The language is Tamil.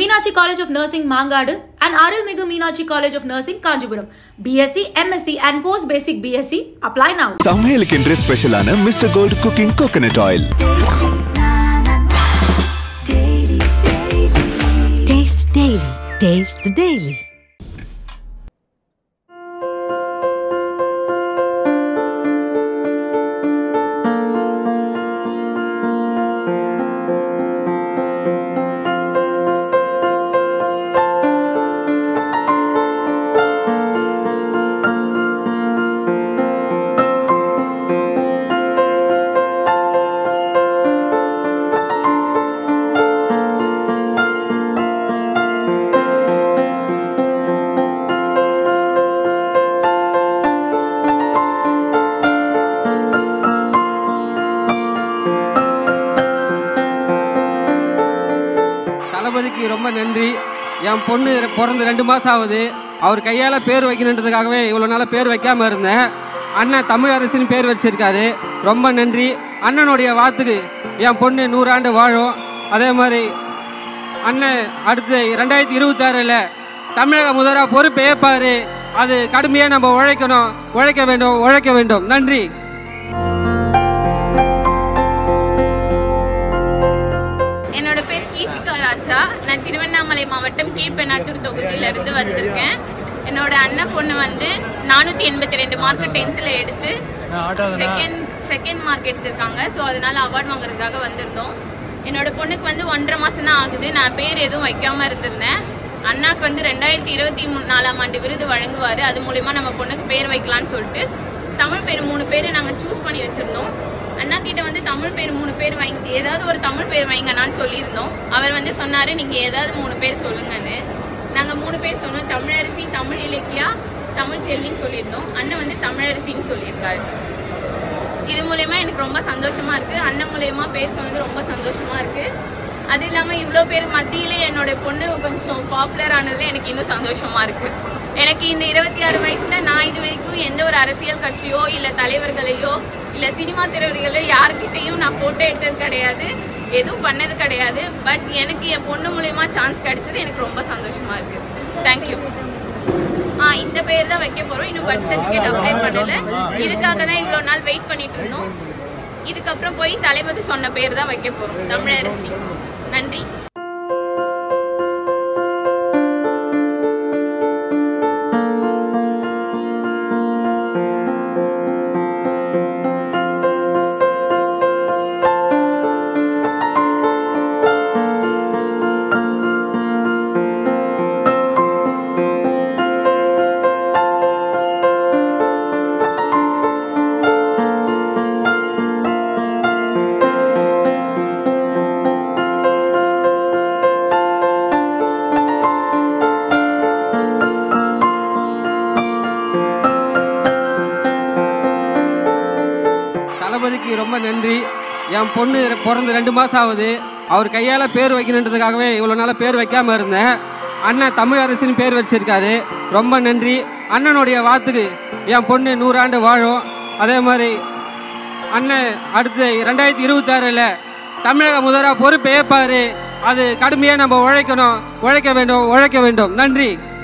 Meenachi College of Nursing Mangadu and Arulmigu Meenachi College of Nursing Kanjipuram. BSc, MSc and Post Basic BSc. Apply now. சமையலுக்கென்றே ஸ்பெஷலான mister Gold cooking coconut oil Taste Daily. Taste the Daily. தளபதிக்கு ரொம்ப நன்றி என் பொண்ணு பிறந்து ரெண்டு மாதம் ஆகுது அவர் கையால் பேர் வைக்கணுன்றதுக்காகவே இவ்வளோ நாளாக பேர் வைக்காமல் இருந்தேன் அண்ணன் தமிழரசின்னு பேர் வச்சிருக்காரு ரொம்ப நன்றி அண்ணனுடைய வாத்துக்கு என் பொண்ணு நூறாண்டு வாழும் அதே மாதிரி அண்ணன் அடுத்து ரெண்டாயிரத்தி இருபத்தாறில் தமிழக முதல்வராக பொறுப்பு ஏற்பார் அது கடுமையாக நம்ம உழைக்கணும் உழைக்க வேண்டும் உழைக்க வேண்டும் நன்றி என்னோட பேர் கீர்த்திகா ராஜா நான் திருவண்ணாமலை மாவட்டம் கீழ்பெண்ணாத்தூர் தொகுதியிலிருந்து வந்திருக்கேன் என்னோட அண்ணன் பொண்ணு வந்து நானூற்றி எண்பத்தி ரெண்டு மார்க் டென்த்தில் எடுத்து செகண்ட் செகண்ட் மார்க் எடுத்திருக்காங்க ஸோ அதனால அவார்ட் வாங்குறதுக்காக வந்திருந்தோம் என்னோட பொண்ணுக்கு வந்து ஒன்றரை மாதம் தான் ஆகுது நான் பேர் எதுவும் வைக்காம இருந்திருந்தேன் அண்ணாக்கு வந்து ரெண்டாயிரத்தி இருபத்தி மூணு நாலாம் ஆண்டு விருது வழங்குவார் அது மூலிமா நம்ம பொண்ணுக்கு பேர் வைக்கலான்னு சொல்லிட்டு தமிழ் பேர் மூணு பேர் நாங்கள் சூஸ் பண்ணி வச்சுருந்தோம் அண்ணா கிட்ட வந்து தமிழ் பேர் மூணு பேர் வைங்க ஏதாவது ஒரு தமிழ் பேர் வைங்கண்ணான்னு சொல்லியிருந்தோம் அவர் வந்து சொன்னார் நீங்கள் ஏதாவது மூணு பேர் சொல்லுங்கன்னு நாங்கள் மூணு பேர் சொன்னோம் தமிழரசி தமிழ் இலக்கியா தமிழ் செல்வின்னு சொல்லியிருந்தோம் அண்ணன் வந்து தமிழரசின்னு சொல்லியிருக்காரு இது மூலயமா எனக்கு ரொம்ப சந்தோஷமா இருக்கு அண்ணன் மூலயமா பேர் சொன்னது ரொம்ப சந்தோஷமா இருக்கு அது இல்லாமல் இவ்வளோ பேர் மத்தியிலே என்னோட பொண்ணு கொஞ்சம் பாப்புலர் ஆனதுல எனக்கு இன்னும் சந்தோஷமா இருக்கு எனக்கு இந்த இருபத்தி ஆறு வயசுல நான் இது வரைக்கும் எந்த ஒரு அரசியல் கட்சியோ இல்லை தலைவர்களையோ இல்லை சினிமா திரைவர்களையோ யார்கிட்டையும் நான் ஃபோட்டோ எடுத்தது கிடையாது எதுவும் பண்ணது கிடையாது பட் எனக்கு என் பொண்ணு மூலயமா சான்ஸ் கிடைச்சது எனக்கு ரொம்ப சந்தோஷமா இருக்கு தேங்க்யூ ஆ இந்த பேர் தான் வைக்க போறோம் இன்னும் பர்த் சர்டிஃபிகேட் அப்ளை பண்ணல இதுக்காக தான் இவ்வளோ நாள் வெயிட் பண்ணிட்டு இருந்தோம் இதுக்கப்புறம் போய் தளபதி சொன்ன பேர் தான் வைக்க போறோம் தமிழரசி நன்றி தளபதிக்கு ரொம்ப நன்றி என் பொண்ணு பிறந்து ரெண்டு மாதம் ஆகுது அவர் கையால் பேர் வைக்கணுன்றதுக்காகவே இவ்வளோ நாளாக பேர் வைக்காமல் இருந்தேன் அண்ணன் தமிழரசின்னு பேர் வச்சிருக்காரு ரொம்ப நன்றி அண்ணனுடைய வாத்துக்கு என் பொண்ணு நூறாண்டு வாழும் அதே மாதிரி அண்ணன் அடுத்து ரெண்டாயிரத்தி இருபத்தாறில் தமிழக முதல்வராக பொறுப்பு ஏற்பார் அது கடுமையாக நம்ம உழைக்கணும் உழைக்க வேண்டும் உழைக்க வேண்டும் நன்றி